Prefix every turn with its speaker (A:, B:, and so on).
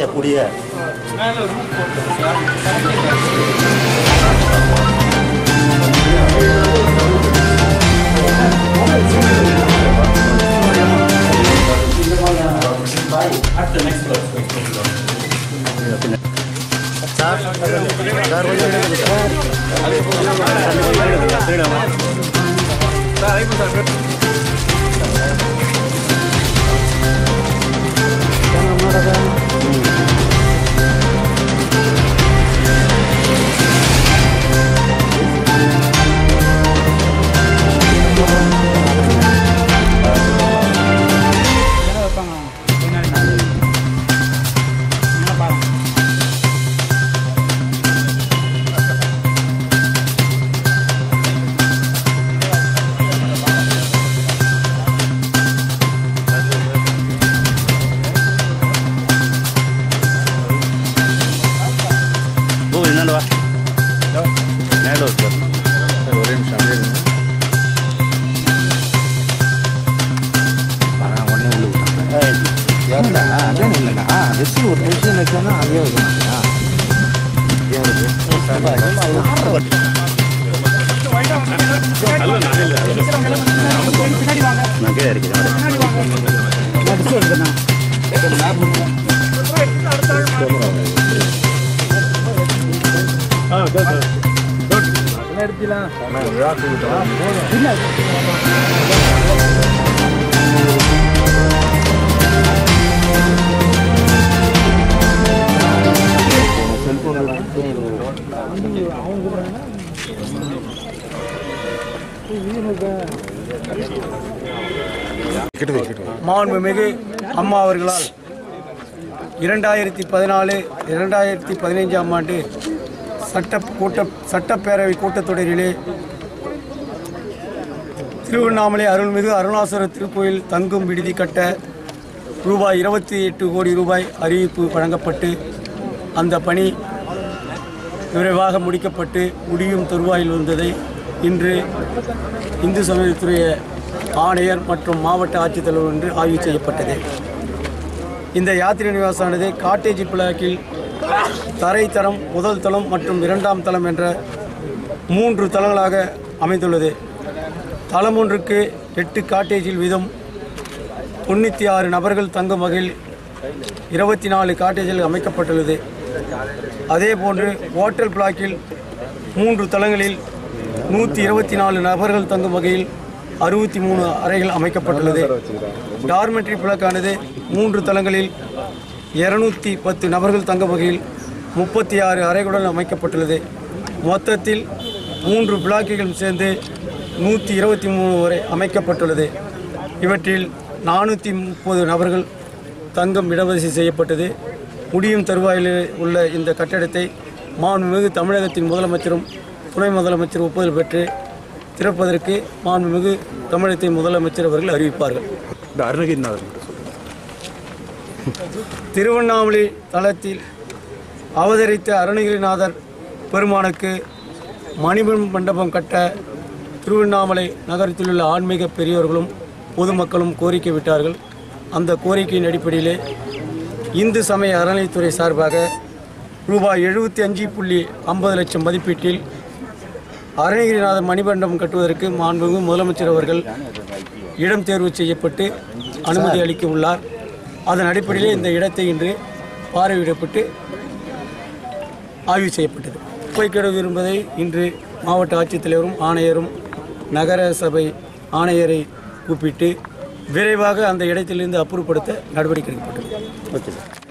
A: அமைக்கக்கூடிய sir sir கொஞ்சம் எடுங்க சார் ஓ என்னண்டு வா நேடு சார் சார் ஒரே நிமிஷம் அப்படியே இருங்க ஒன்றே உள்ள விட்டாங்க அதே இல்லைண்ணா ஆ வெச்சு ஒரு நிமிஷம் வச்சோன்னா அதே வருதுண்ணா நான் கீழே இருக்கிறேன்
B: மாண்புமிகு அம்மா அவர்களால் இரண்டாயிரத்தி பதினாலு இரண்டாயிரத்தி பதினைஞ்சாம் ஆண்டு சட்ட கூட்ட சட்டப்பேரவை கூட்டத்தொடரிலே திருவண்ணாமலை அருள்மிகு அருணாசுர திருக்கோயில் தங்கும் விடுதி கட்ட ரூபாய் இருபத்தி எட்டு கோடி ரூபாய் அறிவிப்பு வழங்கப்பட்டு அந்த பணி விரைவாக முடிக்கப்பட்டு முடியும் தருவாயில் வந்ததை இன்று இந்து சமயத்துறை ஆணையர் மற்றும் மாவட்ட ஆட்சித்தலைவர் என்று ஆய்வு செய்யப்பட்டது இந்த யாத்திரை நிவாசானது காட்டேஜ் பிளாக்கில் தரை தரம் முதல் தளம் மற்றும் இரண்டாம் தளம் என்ற மூன்று தளங்களாக அமைந்துள்ளது தளம் ஒன்றுக்கு எட்டு காட்டேஜில் வீதம் தொண்ணூற்றி ஆறு நபர்கள் தங்கும் வகையில் இருபத்தி நாலு காட்டேஜில் அமைக்கப்பட்டுள்ளது அதேபோன்று ஹோட்டல் பிளாக்கில் மூன்று தளங்களில் நூற்றி இருபத்தி நாலு நபர்கள் தங்கும் வகையில் அறுபத்தி மூணு அறைகள் அமைக்கப்பட்டுள்ளது டார்மெட்ரி பிளாக்கானது மூன்று தளங்களில் இருநூத்தி பத்து நபர்கள் தங்கும் வகையில் முப்பத்தி ஆறு அறைகளுடன் அமைக்கப்பட்டுள்ளது மொத்தத்தில் மூன்று பிளாக்குகள் சேர்ந்து நூற்றி இருபத்தி மூணு வரை அமைக்கப்பட்டுள்ளது இவற்றில் நானூற்றி முப்பது நபர்கள் தங்கம் இடவசதி செய்யப்பட்டது முடியும் தருவாயில் உள்ள இந்த கட்டடத்தை மாண்புமிகு தமிழகத்தின் முதலமைச்சரும் துணை முதலமைச்சர் ஒப்புதல் பெற்று திறப்பதற்கு மாண்புமிகு தமிழகத்தின் முதலமைச்சர் அவர்கள் அறிவிப்பார்கள்
A: இந்த அருணகிரிநாதர்
B: திருவண்ணாமலை தளத்தில் அவதரித்த அருணகிரிநாதர் பெருமானுக்கு மணிமன் மண்டபம் கட்ட திருவண்ணாமலை நகரத்தில் உள்ள ஆன்மீக பெரியோர்களும் பொதுமக்களும் கோரிக்கை விட்டார்கள் அந்த கோரிக்கையின் அடிப்படையிலே இந்து சமய அறநிலைத்துறை சார்பாக ரூபாய் எழுபத்தி அஞ்சு புள்ளி ஐம்பது லட்சம் மதிப்பீட்டில் அருணகிரிநாதர் மணிமண்டபம் கட்டுவதற்கு மாண்புமிகு முதலமைச்சர் அவர்கள் இடம் தேர்வு செய்யப்பட்டு அனுமதி அளிக்க உள்ளார் அதன் அடிப்படையிலே இந்த இடத்தை இன்று பார்வையிடப்பட்டு ஆய்வு செய்யப்பட்டது குப்பைக்கிடவு என்பதை இன்று மாவட்ட ஆட்சித்தலைவரும் ஆணையரும் நகர சபை ஆணையரை கூப்பிட்டு விரைவாக அந்த இடத்திலிருந்து அப்புறப்படுத்த நடவடிக்கை எடுக்கப்பட்டது
A: ஓகே சார்